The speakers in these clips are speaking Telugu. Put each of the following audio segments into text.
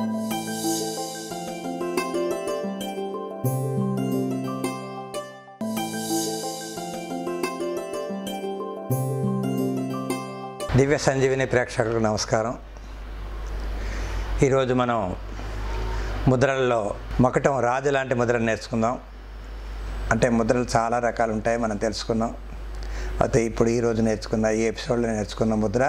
దివ్య సంజీవిని ప్రేక్షకులకు నమస్కారం ఈరోజు మనం ముద్రలలో మకటం రాజు లాంటి ముద్రను నేర్చుకుందాం అంటే ముద్రలు చాలా రకాలు ఉంటాయి మనం తెలుసుకుందాం అయితే ఇప్పుడు ఈరోజు నేర్చుకున్న ఈ ఎపిసోడ్లో నేర్చుకున్న ముద్ర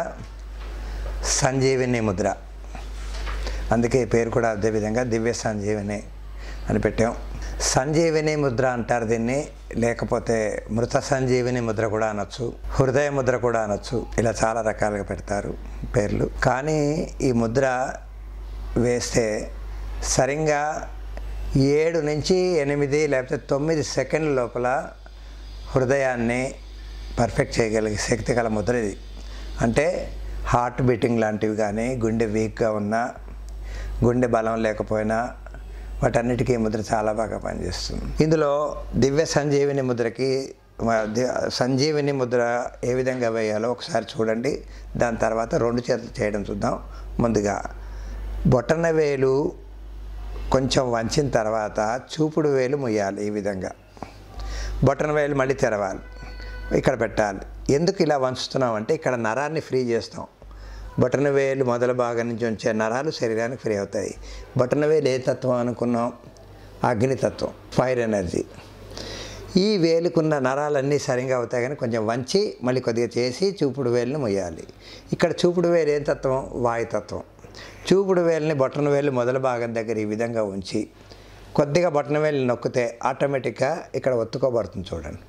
సంజీవిని ముద్ర అందుకే ఈ పేరు కూడా అదేవిధంగా దివ్య సంజీవిని అని పెట్టాం సంజీవిని ముద్ర అంటారు దీన్ని లేకపోతే మృత సంజీవిని ముద్ర కూడా అనొచ్చు హృదయ ముద్ర కూడా అనొచ్చు ఇలా చాలా రకాలుగా పెడతారు పేర్లు కానీ ఈ ముద్ర వేస్తే సరిగ్గా ఏడు నుంచి ఎనిమిది లేకపోతే తొమ్మిది సెకండ్ల లోపల హృదయాన్ని పర్ఫెక్ట్ చేయగలిగే శక్తి గల ముద్ర ఇది అంటే హార్ట్ బీటింగ్ లాంటివి కానీ గుండె వీక్గా ఉన్నా గుండె బలం లేకపోయినా వాటన్నిటికీ ఈ ముద్ర చాలా బాగా పనిచేస్తుంది ఇందులో దివ్య సంజీవిని ముద్రకి మ- ది- సంజీవిని ముద్ర ఏ విధంగా వేయాలో ఒకసారి చూడండి దాని తర్వాత రెండు చేతులు చేయడం చూద్దాం ముందుగా బొటన వేలు కొంచెం వంచిన తర్వాత చూపుడు వేలు ముయ్యాలి ఈ విధంగా బొటన వేలు మళ్ళీ తెరవాలి ఇక్కడ పెట్టాలి ఎందుకు ఇలా వంచుతున్నాం అంటే ఇక్కడ నరాన్ని ఫ్రీ చేస్తాం బొటన వేలు మొదల భాగం నుంచి వచ్చే నరాలు శరీరానికి ఫ్రీ అవుతాయి బొటన వేలు ఏ తత్వం అనుకున్నాం అగ్నితత్వం ఫైర్ ఎనర్జీ ఈ వేలుకున్న నరాలన్నీ సరిగా అవుతాయి కానీ కొంచెం వంచి మళ్ళీ కొద్దిగా చేసి చూపుడు వేలుని మొయ్యాలి ఇక్కడ చూపుడు వేలు ఏ తత్వం వాయుతత్వం చూపుడు వేలుని బొటన వేలు మొదల భాగం దగ్గర ఈ విధంగా ఉంచి కొద్దిగా బొటన వేలు నొక్కితే ఆటోమేటిక్గా ఇక్కడ ఒత్తుకోబడుతుంది చూడండి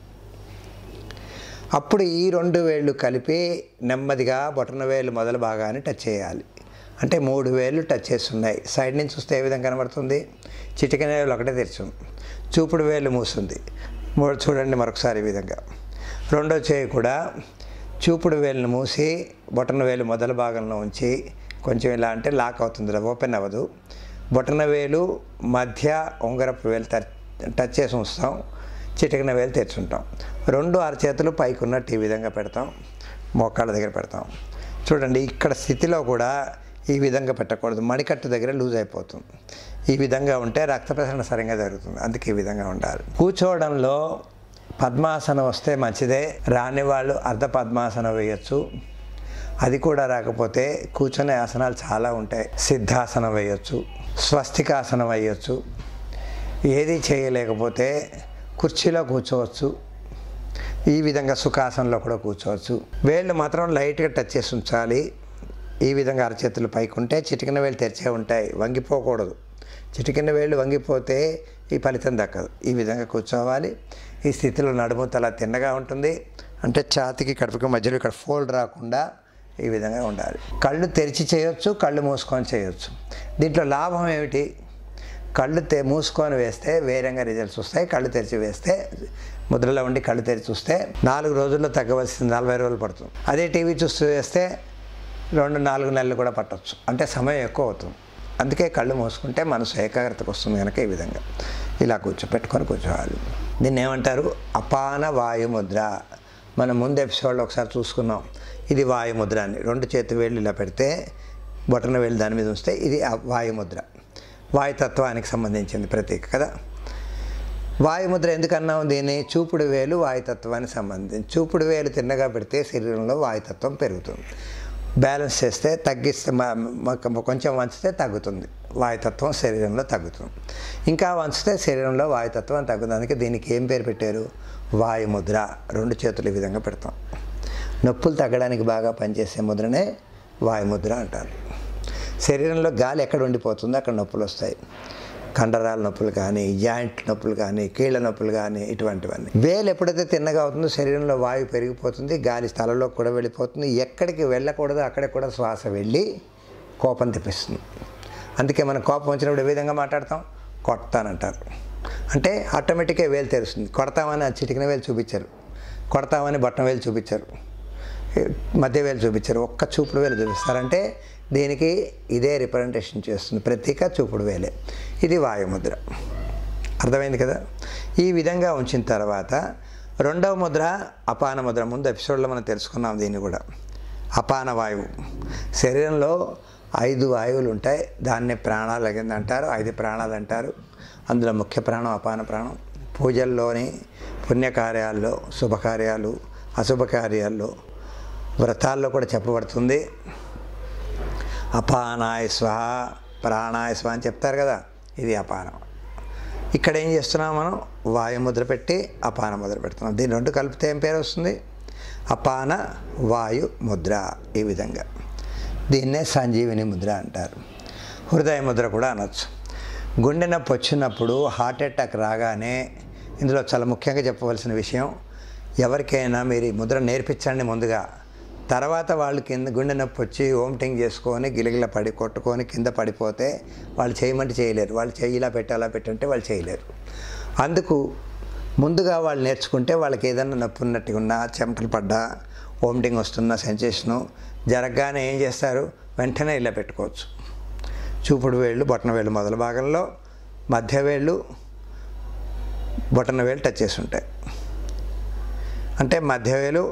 అప్పుడు ఈ రెండు వేళ్ళు కలిపి నెమ్మదిగా బొటన వేలు మొదల భాగాన్ని టచ్ చేయాలి అంటే మూడు వేలు టచ్ చేస్తున్నాయి సైడ్ నుంచి చూస్తే ఏ విధంగా కనబడుతుంది చిటికెన వేలు ఒకటే తెరిచింది చూపుడు వేలు మూస్తుంది మూడు చూడండి మరొకసారి ఈ విధంగా రెండో చేయి కూడా చూపుడు వేలును మూసి బొటన వేలు మొదల భాగంలో ఉంచి కొంచెం ఇలా అంటే లాక్ అవుతుంది ఓపెన్ అవ్వదు బొటన వేలు మధ్య ఉంగరపు వేలు ట- టచ్ చేసి ఉంచుతాం చిటికిన వేలు తెచ్చుంటాం రెండు అరచేతులు పైకి ఉన్నట్టు ఈ విధంగా పెడతాం మోకాళ్ళ దగ్గర పెడతాం చూడండి ఇక్కడ స్థితిలో కూడా ఈ విధంగా పెట్టకూడదు మణికట్టు దగ్గర లూజ్ అయిపోతుంది ఈ విధంగా ఉంటే రక్త ప్రసరణ సరిగ్గా జరుగుతుంది అందుకే ఈ విధంగా ఉండాలి కూర్చోవడంలో పద్మాసనం వస్తే మంచిదే రాని వాళ్ళు అర్ధ పద్మాసనం వేయచ్చు అది కూడా రాకపోతే కూర్చునే ఆసనాలు చాలా ఉంటాయి సిద్ధాసనం వేయొచ్చు స్వస్తికాసనం వేయొచ్చు ఏది చేయలేకపోతే కుర్చీలో కూర్చోవచ్చు ఈ విధంగా సుఖాసనంలో కూడా కూర్చోవచ్చు వేళ్ళు మాత్రం లైట్గా టచ్ చేసి ఉంచాలి ఈ విధంగా అరచేతులు పైకి ఉంటే చిటికిన వేళ్ళు తెరిచే ఉంటాయి వంగిపోకూడదు చిటికిన వేళ్ళు వంగిపోతే ఈ ఫలితం దక్కదు ఈ విధంగా కూర్చోవాలి ఈ స్థితిలో నడుము తల తిన్నగా ఉంటుంది అంటే ఛాతికి కడుపుకి మధ్యలో ఇక్కడ ఫోల్డ్ రాకుండా ఈ విధంగా ఉండాలి కళ్ళు తెరిచి చేయొచ్చు కళ్ళు మూసుకొని చేయొచ్చు దీంట్లో లాభం ఏమిటి కళ్ళు తె మూసుకొని వేస్తే వేరంగా రిజల్ట్స్ వస్తాయి కళ్ళు తెరిచి వేస్తే ముద్రలో ఉండి కళ్ళు తెరిచి చూస్తే నాలుగు రోజుల్లో తగ్గవలసింది నలభై రోజులు పడుతుంది అదే టీవీ చూస్తూ వేస్తే రెండు నాలుగు నెలలు కూడా పట్టవచ్చు అంటే సమయం ఎక్కువ అవుతుంది అందుకే కళ్ళు మూసుకుంటే మనసు ఏకాగ్రతకు వస్తుంది కనుక ఈ విధంగా ఇలా కూర్చో పెట్టుకొని కూర్చోవాలి దీన్ని ఏమంటారు అపాన వాయుముద్ర మనం ముందు ఎపిసోడ్లో ఒకసారి చూసుకున్నాం ఇది వాయుముద్ర అని రెండు చేతి వేళ్ళు ఇలా పెడితే బొటన వేలు దాని మీద ఉంచితే ఇది ఆ వాయుముద్ర వాయుతత్వానికి సంబంధించింది ప్రతీక కదా వాయుముద్ర ఎందుకన్నాం దీన్ని చూపుడు వేలు వాయుతత్వానికి సంబంధించి చూపుడు వేలు తిన్నగా పెడితే శరీరంలో వాయుతత్వం పెరుగుతుంది బ్యాలెన్స్ చేస్తే తగ్గిస్తే మ- మ- కొంచెం వంచితే తగ్గుతుంది వాయుతత్వం శరీరంలో తగ్గుతుంది ఇంకా వంచితే శరీరంలో వాయుతత్వం తగ్గుతుంది అందుకే దీనికి ఏం పేరు పెట్టారు వాయుముద్ర రెండు చేతులు ఈ విధంగా పెడతాం నొప్పులు తగ్గడానికి బాగా పనిచేసే ముద్రనే వాయుముద్ర అంటారు శరీరంలో గాలి ఎక్కడ ఉండిపోతుందో అక్కడ నొప్పులు వస్తాయి కండరాల నొప్పులు కానీ జాయింట్ నొప్పులు కానీ కీళ్ళ నొప్పులు కానీ ఇటువంటివన్నీ వేలు ఎప్పుడైతే తిన్నగా అవుతుందో శరీరంలో వాయువు పెరిగిపోతుంది గాలి స్థలంలో కూడా వెళ్ళిపోతుంది ఎక్కడికి వెళ్ళకూడదో అక్కడ కూడా శ్వాస వెళ్ళి కోపం తెప్పిస్తుంది అందుకే మనం కోపం వచ్చినప్పుడు ఏ విధంగా మాట్లాడతాం కొడతానంటారు అంటే ఆటోమేటిక్గా వేలు తెరుస్తుంది కొడతామని ఆ చిటికిన వేలు చూపించారు కొడతామని బట్టన వేలు చూపించారు మధ్య వేలు చూపించారు ఒక్క చూపుడు వేలు చూపిస్తారంటే దీనికి ఇదే రిప్రజెంటేషన్ చేస్తుంది ప్రతీక చూపుడు వేలే ఇది వాయుముద్ర అర్థమైంది కదా ఈ విధంగా ఉంచిన తర్వాత రెండవ ముద్ర అపాన ముద్ర ముందు ఎపిసోడ్లో మనం తెలుసుకున్నాం దీన్ని కూడా అపాన వాయువు శరీరంలో ఐదు వాయువులు ఉంటాయి దాన్ని ప్రాణాలు కింద అంటారు ఐదు ప్రాణాలు అంటారు అందులో ముఖ్య ప్రాణం అపాన ప్రాణం పూజల్లోని పుణ్యకార్యాల్లో శుభకార్యాలు అశుభకార్యాల్లో వ్రతాల్లో కూడా చెప్పబడుతుంది అపానాయ స్వహ ప్రాణాయ స్వ అని చెప్తారు కదా ఇది అపానం ఇక్కడ ఏం చేస్తున్నాం మనం వాయు ముద్ర పెట్టి అపాన ముద్ర పెడుతున్నాం దీని రెండు కలిపితే ఏం పేరు వస్తుంది అపాన వాయు ముద్ర ఈ విధంగా దీన్నే సంజీవిని ముద్ర అంటారు హృదయ ముద్ర కూడా అనొచ్చు గుండె నొప్పి వచ్చినప్పుడు హార్ట్ అటాక్ రాగానే ఇందులో చాలా ముఖ్యంగా చెప్పవలసిన విషయం ఎవరికైనా మీరు ఈ ముద్ర నేర్పించండి ముందుగా తర్వాత వాళ్ళు కింద గుండె నొప్పి వచ్చి ఓమిటింగ్ చేసుకొని గిలగిల పడి కొట్టుకొని కింద పడిపోతే వాళ్ళు చేయమంటే చేయలేరు వాళ్ళు చెయ్యి ఇలా పెట్టి అలా పెట్టంటే వాళ్ళు చేయలేరు అందుకు ముందుగా వాళ్ళు నేర్చుకుంటే వాళ్ళకి ఏదైనా నొప్పి ఉన్నట్టుగా ఉన్నా చెమటలు పడ్డా ఓమిటింగ్ వస్తున్న సెన్సేషను జరగగానే ఏం చేస్తారు వెంటనే ఇలా పెట్టుకోవచ్చు చూపుడు వేళ్ళు బొటన వేళ్ళు మొదల భాగంలో మధ్య వేళ్ళు బొటన వేలు టచ్ చేసి ఉంటాయి అంటే మధ్య వేలు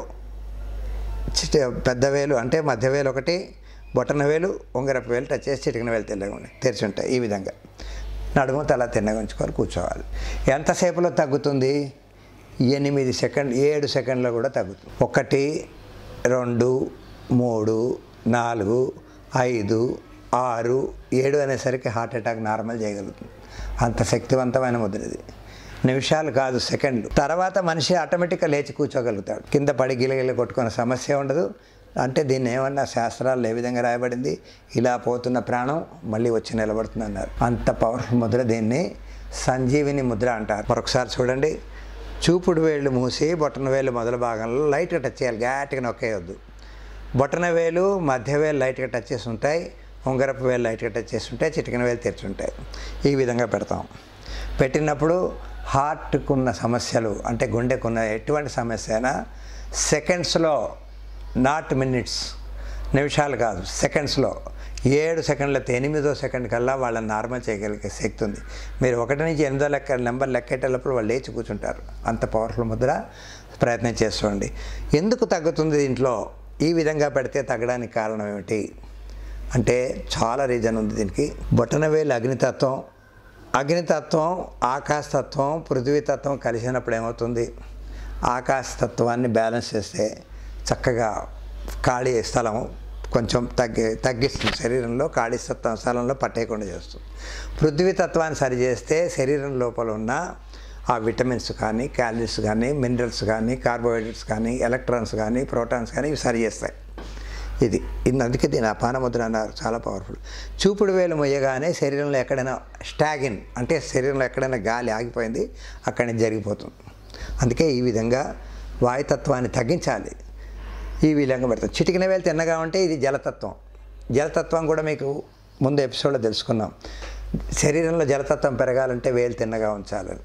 చిటి- పెద్ద వేలు అంటే మధ్య వేలు ఒకటి బొటన వేలు ఉంగరపు వేలు టచ్ చేసి చిటికిన వేలు తెల్లగా ఉన్నాయి తెరిచి ఉంటాయి ఈ విధంగా నడుము తల తిన్నగా ఉంచుకొని కూర్చోవాలి ఎంతసేపులో తగ్గుతుంది ఎనిమిది సెకండ్ ఏడు సెకండ్లో కూడా తగ్గుతుంది ఒకటి రెండు మూడు నాలుగు ఐదు ఆరు ఏడు అనేసరికి హార్ట్ అటాక్ నార్మల్ చేయగలుగుతుంది అంత శక్తివంతమైన ముద్ర ఇది నిమిషాలు కాదు సెకండ్లు తర్వాత మనిషి ఆటోమేటిక్గా లేచి కూర్చోగలుగుతాడు కింద పడి గిలగిల కొట్టుకునే సమస్య ఉండదు అంటే దీన్ని ఏమన్నా శాస్త్రాలు ఏ విధంగా రాయబడింది ఇలా పోతున్న ప్రాణం మళ్ళీ వచ్చి నిలబడుతుంది అన్నారు అంత పవర్ఫుల్ ముద్ర దీన్ని సంజీవిని ముద్ర అంటారు మరొకసారి చూడండి చూపుడు వేళ్ళు మూసి బొట్టన వేలు మొదల భాగంలో లైట్గా టచ్ చేయాలి గట్టిగా నొక్కేయొద్దు బొటన వేలు మధ్య వేలు లైట్గా టచ్ చేసి ఉంటాయి ఉంగరపు వేలు లైట్గా టచ్ చేసి ఉంటాయి చిటికిన వేలు తెరిచి ఉంటాయి ఈ విధంగా పెడతాం పెట్టినప్పుడు హార్ట్కున్న సమస్యలు అంటే గుండెకున్న ఎటువంటి సమస్య అయినా సెకండ్స్లో నాట్ మినిట్స్ నిమిషాలు కాదు సెకండ్స్లో ఏడు సెకండ్లతో ఎనిమిదో సెకండ్ కల్లా వాళ్ళని నార్మల్ చేయగలిగే శక్తి ఉంది మీరు ఒకటి నుంచి ఎనిమిదో లెక్క నెంబర్ లెక్కేటప్పుడు వాళ్ళు లేచి కూర్చుంటారు అంత పవర్ఫుల్ ముద్ర ప్రయత్నం చేసుకోండి ఎందుకు తగ్గుతుంది దీంట్లో ఈ విధంగా పెడితే తగ్గడానికి కారణం ఏమిటి అంటే చాలా రీజన్ ఉంది దీనికి బొటనవేలు అగ్నితత్వం అగ్నితత్వం ఆకాశతత్వం పృథ్వీతత్వం కలిసినప్పుడు ఏమవుతుంది ఆకాశతత్వాన్ని బ్యాలెన్స్ చేస్తే చక్కగా ఖాళీ స్థలం కొంచెం తగ్గి తగ్గిస్తుంది శరీరంలో ఖాళీ తత్వం స్థలంలో పట్టేయకుండా చేస్తుంది పృథ్వీ తత్వాన్ని సరి చేస్తే శరీరం లోపల ఉన్న ఆ విటమిన్స్ కానీ క్యాలరీస్ కానీ మినరల్స్ కానీ కార్బోహైడ్రేట్స్ కానీ ఎలక్ట్రాన్స్ కానీ ప్రోటాన్స్ కానీ ఇవి సరి చేస్తాయి ఇది ఇది అందుకే దీని అపానముద్ర అన్నారు చాలా పవర్ఫుల్ చూపుడు వేలు మొయ్యగానే శరీరంలో ఎక్కడైనా స్టాగిన్ అంటే శరీరంలో ఎక్కడైనా గాలి ఆగిపోయింది అక్కడి నుంచి జరిగిపోతుంది అందుకే ఈ విధంగా వాయుతత్వాన్ని తగ్గించాలి ఈ విధంగా పెడతాం చిటికిన వేలు తిన్నగా ఉంటే ఇది జలతత్వం జలతత్వం కూడా మీకు ముందు ఎపిసోడ్లో తెలుసుకున్నాం శరీరంలో జలతత్వం పెరగాలంటే వేలు తిన్నగా ఉంచాలని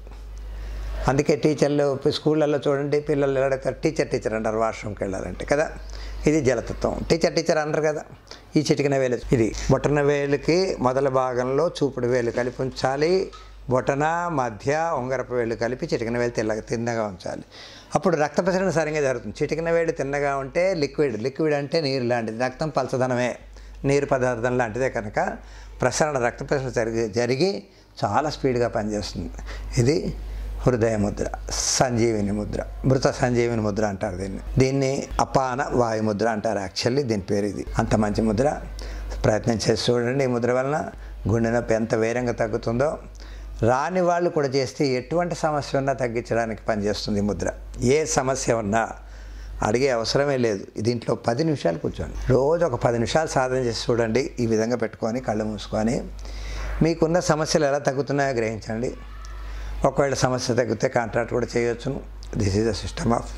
అందుకే టీచర్లు స్కూళ్ళల్లో చూడండి పిల్లలు వెళ్ళడతారు టీచర్ టీచర్ అంటారు వాష్రూమ్కి వెళ్ళాలంటే కదా ఇది జలతత్వం టీచర్ టీచర్ అంటారు కదా ఈ చిటికిన వేలు ఇది బొటన వేలుకి మొదల భాగంలో చూపుడు వేలు కలిపి ఉంచాలి బొటన మధ్య ఉంగరపు వేలు కలిపి చిటికిన వేలు తెల్లగా తిన్నగా ఉంచాలి అప్పుడు రక్త ప్రసరణ సరిగ్గా జరుగుతుంది చిటికిన వేలు తిన్నగా ఉంటే లిక్విడ్ లిక్విడ్ అంటే నీరు లాంటిది రక్తం పలచదనమే నీరు పదార్థం లాంటిదే కనుక ప్రసరణ రక్త ప్రసరణ జరిగి జరిగి చాలా స్పీడ్గా పనిచేస్తుంది ఇది హృదయ ముద్ర సంజీవిని ముద్ర మృత సంజీవిని ముద్ర అంటారు దీన్ని దీన్ని అపాన వాయు ముద్ర అంటారు యాక్చువల్లీ దీని పేరు ఇది అంత మంచి ముద్ర ప్రయత్నం చేసి చూడండి ఈ ముద్ర వలన గుండె నొప్పి ఎంత వేరంగా తగ్గుతుందో రాని వాళ్ళు కూడా చేస్తే ఎటువంటి సమస్య ఉన్నా తగ్గించడానికి పనిచేస్తుంది ఈ ముద్ర ఏ సమస్య ఉన్నా అడిగే అవసరమే లేదు దీంట్లో పది నిమిషాలు కూర్చోండి రోజు ఒక పది నిమిషాలు సాధన చేసి చూడండి ఈ విధంగా పెట్టుకొని కళ్ళు మూసుకొని మీకున్న సమస్యలు ఎలా తగ్గుతున్నాయో గ్రహించండి ఒకవేళ సమస్య తగ్గితే కాంట్రాక్ట్ కూడా చేయొచ్చును this is the system of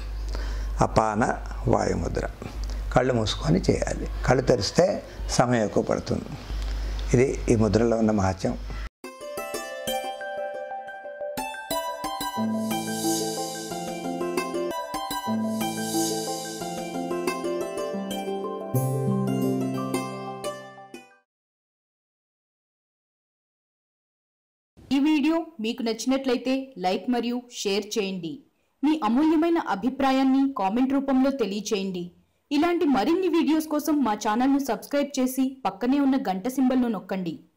అపాన వాయుముద్ర కళ్ళు మూసుకొని చేయాలి కళ్ళు తెరిస్తే సమయం ఎక్కువ పడుతుంది ఇది ఈ ముద్రలో ఉన్న మహత్యం ఈ వీడియో మీకు నచ్చినట్లయితే లైక్ మరియు షేర్ చేయండి మీ అమూల్యమైన అభిప్రాయాన్ని కామెంట్ రూపంలో తెలియచేయండి ఇలాంటి మరిన్ని వీడియోస్ కోసం మా ఛానల్ను సబ్స్క్రైబ్ చేసి పక్కనే ఉన్న గంట సింబల్ను నొక్కండి